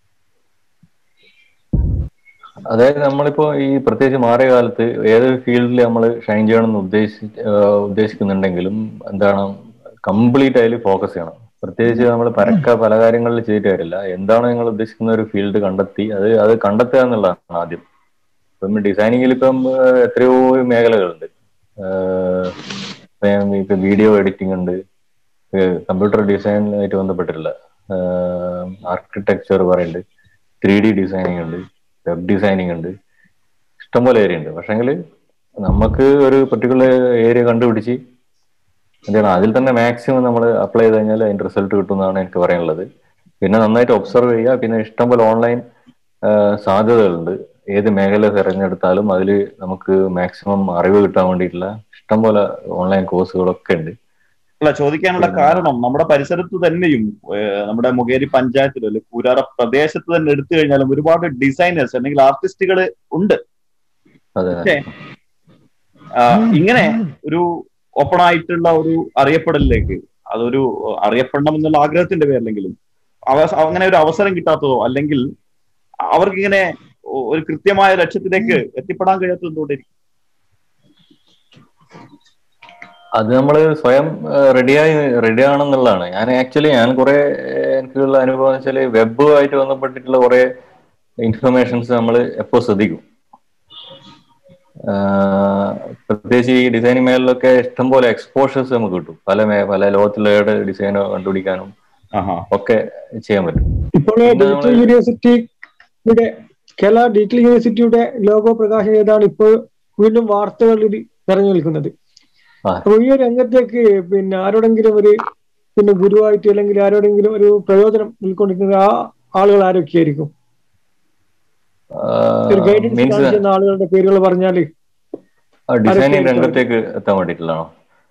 അതായത് നമ്മളിപ്പോ ഈ പ്രത്യേകിച്ച് മാറിയ കാലത്ത് ഏത് ഫീൽഡിൽ നമ്മൾ ഷൈൻ ചെയ്യണമെന്ന് ഉദ്ദേശി ഏഹ് ഉദ്ദേശിക്കുന്നുണ്ടെങ്കിലും എന്താണ് കംപ്ലീറ്റ് അതിൽ ഫോക്കസ് ചെയ്യണം പ്രത്യേകിച്ച് നമ്മൾ പരക്ക പല കാര്യങ്ങളിൽ ചെയ്തിട്ട് കാര്യമില്ല എന്താണ് നിങ്ങൾ ഉദ്ദേശിക്കുന്ന ഒരു ഫീൽഡ് കണ്ടെത്തി അത് അത് കണ്ടെത്തുക എന്നുള്ളതാണ് ആദ്യം ഇപ്പം ഡിസൈനിങ്ങിൽ ഇപ്പം ഏഹ് എത്രയോ മേഖലകളുണ്ട് ഏഹ് ഇപ്പം ഇപ്പം വീഡിയോ എഡിറ്റിംഗ് ഉണ്ട് കമ്പ്യൂട്ടർ ഡിസൈനുമായിട്ട് ബന്ധപ്പെട്ടിട്ടുള്ള ആർക്കിടെക്ചർ പറയുന്നുണ്ട് ത്രീ ഡി ഡിസൈനിങ് ഉണ്ട് വെബ് ഡിസൈനിങ് ഉണ്ട് ഇഷ്ടംപോലെ ഏരിയ ഉണ്ട് പക്ഷെങ്കിൽ നമുക്ക് ഒരു പെർട്ടിക്കുലർ ഏരിയ കണ്ടുപിടിച്ച് എന്താണ് അതിൽ തന്നെ മാക്സിമം നമ്മൾ അപ്ലൈ ചെയ്ത് കഴിഞ്ഞാൽ അതിന്റെ റിസൾട്ട് കിട്ടുമെന്നാണ് എനിക്ക് പറയാനുള്ളത് പിന്നെ നന്നായിട്ട് ഒബ്സർവ് ചെയ്യുക പിന്നെ ഇഷ്ടംപോലെ ഓൺലൈൻ സാധ്യതകളുണ്ട് ഏത് മേഖല തിരഞ്ഞെടുത്താലും അതിൽ നമുക്ക് മാക്സിമം അറിവ് കിട്ടാൻ വേണ്ടിയിട്ടുള്ള ഇഷ്ടംപോലെ ഓൺലൈൻ കോഴ്സുകളൊക്കെ ഉണ്ട് അല്ല ചോദിക്കാനുള്ള പിന്നെ- കാരണം നമ്മുടെ പരിസരത്ത് തന്നെയും ഏഹ്, നമ്മുടെ മുഖേരി പഞ്ചായത്തിലോ അല്ലെങ്കിൽ കൂരാറ പ്രദേശത്ത് തന്നെ എടുത്തു കഴിഞ്ഞാലും ഒരുപാട് ഡിസൈനേഴ്സ് അല്ലെങ്കിൽ ആർട്ടിസ്റ്റുകൾ ഉണ്ട് അതെ പക്ഷേ ആ, ഇങ്ങനെ ഒരു ഓപ്പൺ ആയിട്ടുള്ള ഒരു അറിയപ്പെടലിലേക്ക് അതൊരു അറിയപ്പെടണം എന്നുള്ള ആഗ്രഹത്തിന്റെ പേരിലെങ്കിലും അവ- അങ്ങനെ ഒരു അവസരം കിട്ടാത്തതോ അല്ലെങ്കിൽ അവർക്ക് ഇങ്ങനെ ഒരു കൃത്യമായ ലക്ഷ്യത്തിലേക്ക് എത്തിപ്പെടാൻ കഴിയാത്തത് എന്തുകൊണ്ടായിരിക്കും അത് നമ്മൾ സ്വയം റെഡിയായി റെഡി ആണെന്നുള്ളതാണ് ഞാൻ ആക്ച്വലി ഞാൻ കുറെ എനിക്കുള്ള അനുഭവം എന്ന് വെച്ചാൽ വെബുമായിട്ട് ബന്ധപ്പെട്ടിട്ടുള്ള കുറെ ഇൻഫർമേഷൻസ് നമ്മൾ എപ്പോ ശ്രദ്ധിക്കും ആഹ് പ്രത്യേകിച്ച് ഈ ഡിസൈനിങ് മേഖലയിലൊക്കെ ഇഷ്ടംപോലെ എക്സ്പോഷേഴ്സ് നമുക്ക് കിട്ടും പല മേ- പല ലോകത്തിലെ ഡിസൈനോ കണ്ടുപിടിക്കാനും ആഹാ ഒക്കെ ചെയ്യാൻ പറ്റും ഇപ്പോൾ പിന്നെ ഡിജിറ്റൽ നമ്മള് യൂണിവേഴ്സിറ്റിയുടെ കേരള ഡിജിറ്റൽ യൂണിവേഴ്സിറ്റിയുടെ ലോഗോ പ്രകാശനം ചെയ്താണ് ഇപ്പോൾ വീണ്ടും വാർത്തകളിൽ നിറഞ്ഞു നിൽക്കുന്നത് ആ. അപ്പൊ ഈ ഒരു രംഗത്തേക്ക് പിന്നെ ആരോടെങ്കിലും ഒരു പിന്നെ ഗുരുവായിട്ട് അല്ലെങ്കിൽ ആരോടെങ്കിലും ഒരു പ്രയോജനം ഉൾക്കൊണ്ടിരിക്കുന്ന ആ ആളുകൾ ആരൊക്കെയായിരിക്കും ഒരു ഗൈഡൻസ് മീൻസ് കാണിക്കുന്ന ആളുകളുടെ പേരുകൾ പറഞ്ഞാല് ഡിസൈനിങ് ആരൊക്കെയായിരിക്കും? രംഗത്തേക്ക് എത്താൻ വേണ്ടിയിട്ടുള്ളതാണോ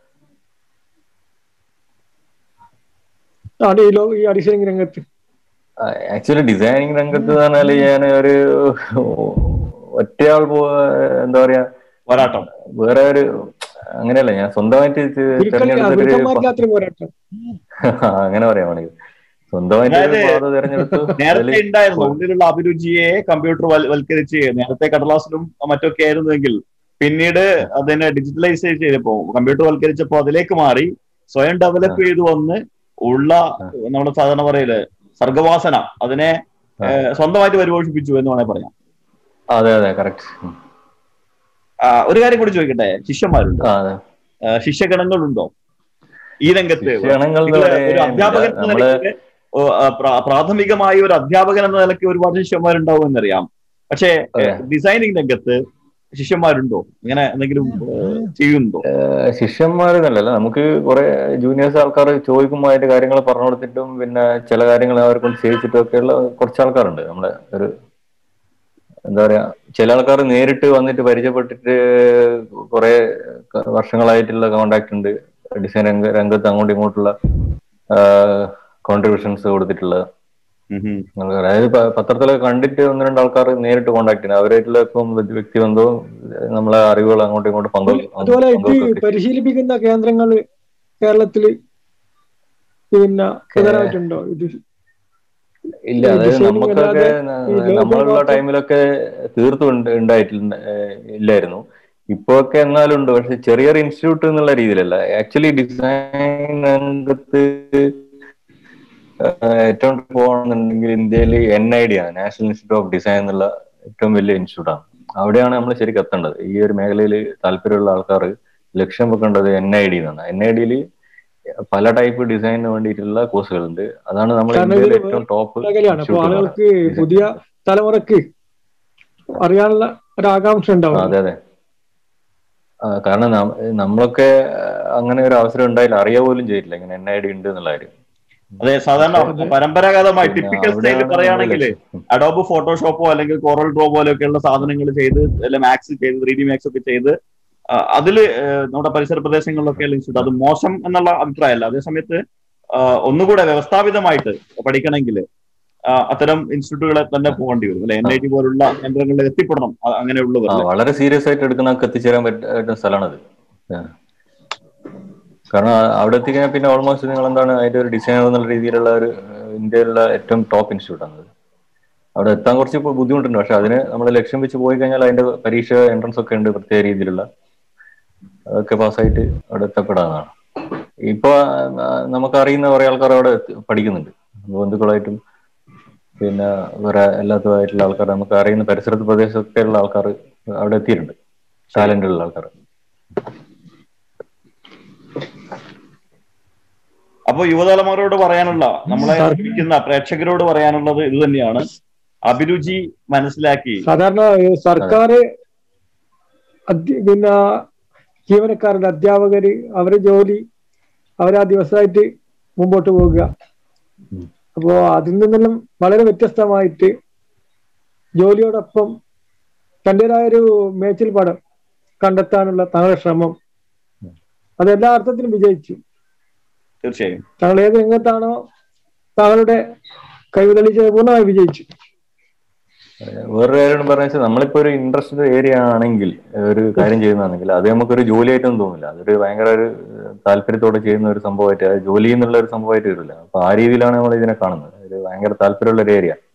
ആണ് ഈ ലോ ഈ ഡിസൈനിങ് രംഗത്ത് ആക്ച്വലി ഡിസൈനിങ് രംഗത്ത് പറഞ്ഞാല് ഞാൻ ഒരു ഒറ്റയാൾ പോ എന്താ പറയാ പോരാട്ടം വേറെ ഒരു അങ്ങനെയല്ല ഞാൻ സ്വന്തമായിട്ട് ഇത് തെരഞ്ഞെടുത്തൊരു ഗുരുക്കന്മാരില്ലാത്തൊരു പോരാട്ടം അങ്ങനെ പറയാൻ വേണമെങ്കിൽ സ്വന്തമായിട്ട് ഒരു അതായത് പാത തെരഞ്ഞെടുത്തു നേരത്തെ അതില് ഉണ്ടായിരുന്നു ഉള്ളിലുള്ള അഭിരുചിയെ കമ്പ്യൂട്ടർ വൽക്കരിച്ച് നേരത്തെ കടലാസിലും മറ്റൊക്കെ ആയിരുന്നുവെങ്കിൽ പിന്നീട് അതിനെ ഡിജിറ്റലൈസ് ചെയ്തപ്പോ കമ്പ്യൂട്ടർ വൽക്കരിച്ചപ്പോ അതിലേക്ക് മാറി സ്വയം ഡെവലപ്പ് ചെയ്തു വന്ന് ഉള്ള നമ്മൾ സാധാരണ പറയില്ലേ സർഗവാസന അതിനെ ആ. ഏഹ്, സ്വന്തമായിട്ട് പരിപോഷിപ്പിച്ചു എന്ന് വേണേൽ പറയാം അതെ അതെ കറക്റ്റ് ആ, ഒരു കാര്യം കൂടി ചോദിക്കട്ടെ ശിഷ്യന്മാരുണ്ടോ അതെ ആ, ശിഷ്യഗണങ്ങളുണ്ടോ ഈ രംഗത്ത് ശിക്ഷണങ്ങൾ എന്ന് നിങ്ങള് പറയാൻ ഒരു അധ്യാപകൻ എന്ന നമ്മള് നിലയ്ക്ക് ഓ, ആ, പ്രാ- പ്രാഥമികമായി ഒരു അധ്യാപകൻ എന്ന നിലയ്ക്ക് ഒരുപാട് ശിഷ്യന്മാരുണ്ടാവും എന്നറിയാം പക്ഷേ അതെ. ഡിസൈനിങ് രംഗത്ത് ശിഷ്യന്മാരുണ്ടോ ഇങ്ങനെ എന്തെങ്കിലും ഏഹ്, ചെയ്യുന്നുണ്ടോ ശിഷ്യന്മാരെന്നല്ല നമുക്ക് കുറെ ജൂനിയേഴ്സ് ആൾക്കാർ ചോദിക്കുമ്പോൾ അതിന്റെ കാര്യങ്ങൾ പറഞ്ഞു കൊടുത്തിട്ടും പിന്നെ ചില കാര്യങ്ങൾ അവരെ കൊണ്ട് ചെയ്യിച്ചിട്ടും ഒക്കെയുള്ള കുറച്ച് ആൾക്കാരുണ്ട് നമ്മുടെ ഒരു എന്താ പറയാ ചില ആൾക്കാർ നേരിട്ട് വന്നിട്ട് പരിചയപ്പെട്ടിട്ട് കുറെ വർഷങ്ങളായിട്ടുള്ള കോണ്ടാക്ട് ഉണ്ട് ഡിസൈൻ രംഗ രംഗത്ത് അങ്ങോട്ടും ഇങ്ങോട്ടുള്ള കോൺട്രിബ്യൂഷൻസ് കൊടുത്തിട്ടുള്ള ഉം ഉം. അതായത് പ- പത്രത്തിലൊക്കെ കണ്ടിട്ട് ഒന്ന് രണ്ട് ആൾക്കാർ നേരിട്ട് കോണ്ടാക്ട് ചെയ്യുന്നത് അവരായിട്ടുള്ള ഇപ്പം വ്യക്തിബന്ധവും നമ്മളെ അറിവുകൾ അങ്ങോട്ടും ഇങ്ങോട്ടും പങ്കു അതുപോലെ ഇത് പങ്കുവെക്കുകയൊക്കെ പരിശീലിപ്പിക്കുന്ന കേന്ദ്രങ്ങൾ കേരളത്തില് പിന്നെ പ്രധാനമായിട്ടുണ്ടോ ഇത് ഇല്ല ഈ അതായത് designing നമുക്കൊക്കെ അല്ലാതെ ന- ഈ logo നമ്മളുള്ള മാത്രം- ടൈമിലൊക്കെ തീർത്തും ഉണ്ട്- ഉണ്ടായിട്ടില്ല ഏഹ് ഇല്ലായിരുന്നു ഇപ്പോഴൊക്കെ എന്നാലും ഉണ്ട് പക്ഷെ ചെറിയൊരു ഇൻസ്റ്റിറ്റ്യൂട്ട് എന്നുള്ള രീതിയിലല്ല ആക്ച്വലി ഡിസൈൻ രംഗത്ത് ആഹ് ഏറ്റവും പോകുന്നുണ്ടെങ്കിൽ ഇന്ത്യയിൽ എൻ ഐ ഡി ആണ് നാഷണൽ ഇൻസ്റ്റിറ്റ്യൂട്ട് ഓഫ് ഡിസൈൻ എന്നുള്ള ഏറ്റവും വലിയ ഇൻസ്റ്റിറ്റ്യൂട്ട് ആണ് അവിടെയാണ് നമ്മൾ ശരിക്കും എത്തേണ്ടത് ഈ ഒരു മേഖലയിൽ താല്പര്യമുള്ള ആൾക്കാർ ലക്ഷ്യം വെക്കേണ്ടത് എൻ ഐ ഡി എന്നാണ് എൻ ഐ ഡിയിൽ പല ടൈപ്പ് ഡിസൈനിന് വേണ്ടിയിട്ടുള്ള കോഴ്സുകളുണ്ട് അതാണ് നമ്മൾ കാരണം ഇന്ത്യയിലെ ഇത് ഏറ്റവും ടോപ്പ് മേഖലയാണ് അപ്പൊ ആളുകൾക്ക് പുതിയ തലമുറക്ക് അറിയാനുള്ള ഒരു ആകാംക്ഷ ഉണ്ടാവും അതെ അതെ ആ, കാരണം നം- നമ്മളൊക്കെ അങ്ങനെ ഒരു അവസരം ഉണ്ടായില്ല അറിയാ പോലും ചെയ്തിട്ടില്ല ഇങ്ങനെ എൻ ഐ ഡി ഉണ്ട് എന്നുള്ള കാര്യം അതെ സാധാരണ അതെ. പരമ്പരാഗതമായി പിന്നെ ടിപ്പിക്കൽ സ്റ്റൈൽ അവിടെയാണ് പറയുകയാണെങ്കിൽ നമ്മള് അഡോബ് ഫോട്ടോഷോപ്പോ അല്ലെങ്കിൽ കോറൽ ഡ്രോ പോലെയൊക്കെയുള്ള സാധനങ്ങൾ ചെയ്ത് അല്ലെ മാക്സ് ചെയ്ത് ത്രീ ഡി മാക്സ് ഒക്കെ ചെയ്ത് ആ, അതില് ഏഹ്, നമ്മുടെ പരിസര പ്രദേശങ്ങളിലൊക്കെ ഇൻസ്റ്റിറ്റ്യൂട്ട് അത് മോശം എന്നുള്ള അഭിപ്രായമല്ല അതേസമയത്ത് ആ, ഒന്നുകൂടെ വ്യവസ്ഥാപിതമായിട്ട് പഠിക്കണമെങ്കിൽ അത്തരം ഇൻസ്റ്റിറ്റ്യൂട്ടുകളെ തന്നെ പോകേണ്ടി വരും അല്ലെ എൻ ഐ ടി പോലുള്ള കേന്ദ്രങ്ങളിൽ എത്തിപ്പെടണം അ- അങ്ങനെയുള്ളവർ ആ വളരെ സീരിയസ് ആയിട്ട് എടുക്കുന്നവർക്ക് എത്തിച്ചേരാൻ പറ്റുന്ന സ്ഥലമാണത് കാരണം ആ- അവിടെ എത്തിക്കഴിഞ്ഞാൽ പിന്നെ ഓൾമോസ്റ്റ് നിങ്ങൾ എന്താണ് അതിന്റെ ഒരു ഡിസൈനർ എന്നുള്ള രീതിയിലുള്ള ഒരു ഏഹ്, ഇന്ത്യയിലുള്ള ഏറ്റവും ടോപ്പ് ഇൻസ്റ്റിറ്റ്യൂട്ട് ആണ് അവിടെ എത്താൻ കുറച്ച് ഇപ്പൊ ബുദ്ധിമുട്ടുണ്ട് പക്ഷെ അതിന് നമ്മൾ ലക്ഷ്യം വെച്ച് പോയി കഴിഞ്ഞാൽ അതിന്റെ പരീക്ഷ എൻട്രൻസ് ഒക്കെ ഉണ്ട് പ്രത്യേക രീതിയിലുള്ള അതൊക്കെ പാസ്സായിട്ട് അവിടെ എത്തപ്പെടാവുന്നതാണ് ഇപ്പൊ ആ, നമുക്ക് അറിയുന്ന കുറെ ആൾക്കാർ അവിടെ എത്തി- പഠിക്കുന്നുണ്ട് ബന്ധുക്കളായിട്ടും പിന്നെ വേറെ എല്ലാത്തതായിട്ടുള്ള ആൾക്കാർ നമുക്ക് അറിയുന്ന പരിസരത്ത് പ്രദേശത്തൊക്കെ ഉള്ള ആൾക്കാർ അവിടെ എത്തിയിട്ടുണ്ട് ടാലന്റ് ഉള്ള ആൾക്കാർ അപ്പൊ യുവതലമുറയോട് പറയാനുള്ള നമ്മളെ ഇരിക്കുന്ന പ്രേക്ഷകരോട് പറയാനുള്ളത് ഇത് തന്നെയാണ് അഭിരുചി മനസ്സിലാക്കി സാധാരണ ഈ സർക്കാർ അധ്യ- പിന്നെ ജീവനക്കാരുടെ അധ്യാപകര് അവരെ ജോലി അവരാ ദിവസമായിട്ട് മുമ്പോട്ട് പോകുക അപ്പോ അതിൽ നിന്നെല്ലാം വളരെ വ്യത്യസ്തമായിട്ട് ജോലിയോടൊപ്പം തൻ്റെതായ ഒരു മേച്ചിൽ പടം കണ്ടെത്താനുള്ള തങ്ങളുടെ ശ്രമം അത് എല്ലാ അർത്ഥത്തിലും വിജയിച്ചു തീർച്ചയായും താങ്കൾ ഏത് രംഗത്താണോ താങ്കളുടെ കഴിവ് തെളിയിച്ചത് പൂർണ്ണമായി വിജയിച്ചു വേറൊരു കാര്യം പറഞ്ഞ വെച്ചാൽ നമ്മളിപ്പോ ഒരു ഇൻട്രസ്റ്റഡ് ഏരിയ ആണെങ്കിൽ ഒരു കാര്യം ചെയ്യുന്നതാണെങ്കിൽ അത് നമുക്കൊരു ജോലിയായിട്ടൊന്നും തോന്നില്ല അതൊരു ഭയങ്കര ഒരു താല്പര്യത്തോടെ ചെയ്യുന്ന ഒരു സംഭവമായിട്ട് അത് ജോലി എന്നുള്ള ഒരു സംഭവമായിട്ട് വരില്ല അപ്പൊ ആ രീതിയിലാണ് നമ്മൾ ഇതിനെ കാണുന്നത് ഒരു ഭയങ്കര താല്പര്യമുള്ള ഒരു ഏരിയ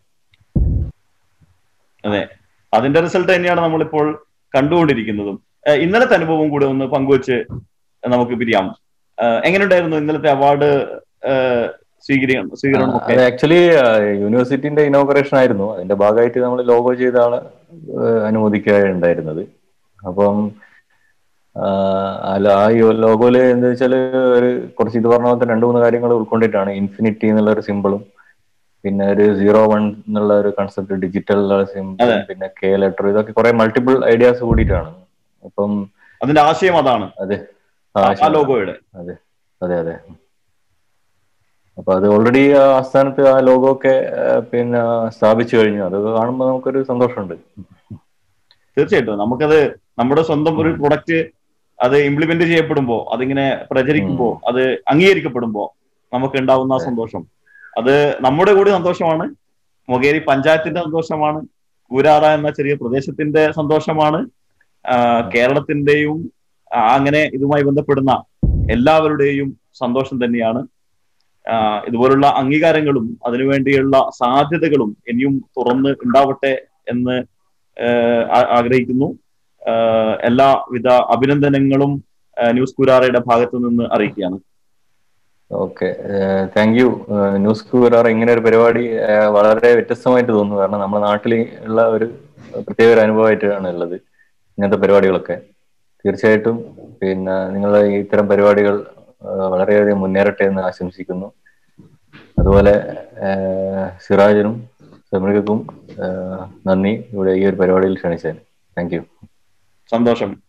അതെ അതിന്റെ റിസൾട്ട് തന്നെയാണ് നമ്മളിപ്പോൾ കണ്ടുകൊണ്ടിരിക്കുന്നതും ഏഹ് ഇന്നലത്തെ അനുഭവം കൂടെ ഒന്ന് പങ്കുവച്ച് നമുക്ക് പിരിയാം ഏഹ് എങ്ങനെയുണ്ടായിരുന്നു ഇന്നലത്തെ അവാർഡ് സ്വീകരണം സ്വീകരണം ഒക്കെ അത് ആക്ച്വലി യൂണിവേഴ്സിറ്റിന്റെ ഇനോഗ്രേഷൻ ആയിരുന്നു അതിന്റെ ഭാഗമായിട്ട് നമ്മൾ ലോഗോ ചെയ്ത ആളെ ഏഹ് അനുമോദിക്കുകയുണ്ടായിരുന്നത് അപ്പം ആഹ് അല്ല ആ ലോഗോയില് എന്താ വെച്ചാല് ഒരു കുറച്ച് ഇത് പറഞ്ഞ പോലത്തെ രണ്ട് മൂന്ന് കാര്യങ്ങൾ ഉൾക്കൊണ്ടിട്ടാണ് ഇൻഫിനിറ്റി എന്നുള്ള ഒരു സിമ്പിളും പിന്നെ ഒരു സീറോ വൺ എന്നുള്ള ഒരു കൺസെപ്റ്റ് ഡിജിറ്റൽ സിമ്പിൾ അതെ. പിന്നെ കെ ലെറ്റർ ഇതൊക്കെ കുറെ മൾട്ടിപ്പിൾ ഐഡിയാസ് കൂടിയിട്ടാണ് അപ്പം അതിന്റെ ആശയം അതാണ് അതെ ആ- ആ ആശയം. ലോഗോയുടെ അതെ അതെ അതെ അപ്പൊ അത് ഓൾറെഡി ആ ആസ്ഥാനത്ത് ആ ലോഗോ ഒക്കെ ആ, പിന്നെ സ്ഥാപിച്ചു കഴിഞ്ഞു അത് കാണുമ്പോൾ നമുക്കൊരു സന്തോഷമുണ്ട് തീർച്ചയായിട്ടും നമുക്കത് നമ്മുടെ സ്വന്തം ഒരു പ്രൊഡക്റ്റ് അത് ഇംപ്ലിമെന്റ് ചെയ്യപ്പെടുമ്പോ അതിങ്ങനെ പ്രചരിക്കുമ്പോ അത് അംഗീകരിക്കപ്പെടുമ്പോ നമുക്ക് ഉണ്ടാവുന്ന ആ സന്തോഷം അത് നമ്മുടെ കൂടി സന്തോഷമാണ് മൊകേരി പഞ്ചായത്തിന്റെ സന്തോഷമാണ് കൂരാറ എന്ന ചെറിയ പ്രദേശത്തിന്റെ സന്തോഷമാണ് ആ, കേരളത്തിന്റെയും ആ, അങ്ങനെ ഇതുമായി ബന്ധപ്പെടുന്ന എല്ലാവരുടെയും സന്തോഷം തന്നെയാണ് ആ, ഇതുപോലുള്ള അംഗീകാരങ്ങളും അതിനുവേണ്ടിയുള്ള സാധ്യതകളും ഇനിയും തുറന്ന് ഉണ്ടാവട്ടെ എന്ന് ഏഹ് ആ- ആഗ്രഹിക്കുന്നു ഏഹ് എല്ലാവിധ അഭിനന്ദനങ്ങളും ഏഹ് ന്യൂസ് കുരാറയുടെ ഭാഗത്തു നിന്ന് അറിയിക്കുകയാണ് ഓക്കെ താങ്ക് യു ന്യൂസ് കൂറാർ ഇങ്ങനെ ഒരു പരിപാടി ആ, വളരെ വ്യത്യസ്തമായിട്ട് തോന്നുന്നു കാരണം നമ്മുടെ നാട്ടിൽ ഉള്ള ഒരു പ്രത്യേക ഒരു അനുഭവമായിട്ടാണ് ഉള്ളത് ഇങ്ങനത്തെ പരിപാടികളൊക്കെ തീർച്ചയായിട്ടും പിന്നെ നിങ്ങളുടെ ഈ ഇത്തരം പരിപാടികൾ ആ, വളരെയധികം മുന്നേറട്ടെ എന്ന് ആശംസിക്കുന്നു അതുപോലെ ആ, സിറാജിനും സമീർക്കും നന്ദി ഇവിടെ ഈ ഒരു പരിപാടിയിൽ ക്ഷണിച്ചതിന് താങ്ക് യു സന്തോഷം